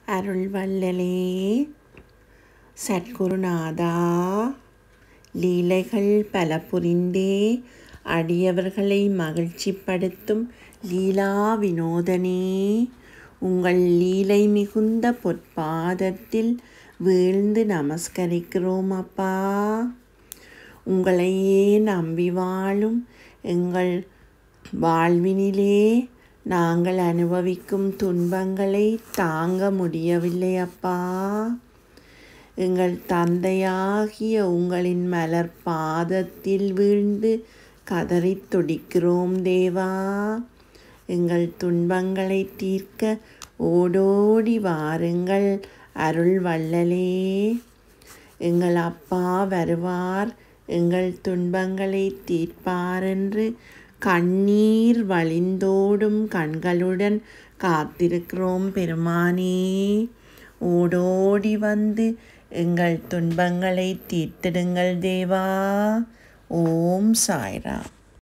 அருள் வள்ளலே சத்குருநாதா லீலைகள் பல புரிந்தே அடியவர்களை மகிழ்ச்சிப்படுத்தும் லீலா வினோதனே உங்கள் லீலை மிகுந்த பொற்பாதத்தில் வீழ்ந்து நமஸ்கரிக்கிறோம் அப்பா உங்களையே நம்பி வாழும் எங்கள் வாழ்வினிலே நாங்கள் அனுபவிக்கும் துன்பங்களை தாங்க முடியவில்லை அப்பா எங்கள் தந்தையாகிய உங்களின் மலர் பாதத்தில் வீழ்ந்து கதறித் துடிக்கிறோம் தேவா எங்கள் துன்பங்களை தீர்க்க ஓடோடி வாருங்கள் அருள் வள்ளலே எங்கள் அப்பா வருவார் எங்கள் துன்பங்களை தீர்ப்பாரென்று கண்ணீர் வழிந்தோடும் கண்களுடன் காத்திருக்கிறோம் பெருமானே ஓடோடி வந்து எங்கள் துன்பங்களை தீர்த்திடுங்கள் தேவா ஓம் சாய்ராம்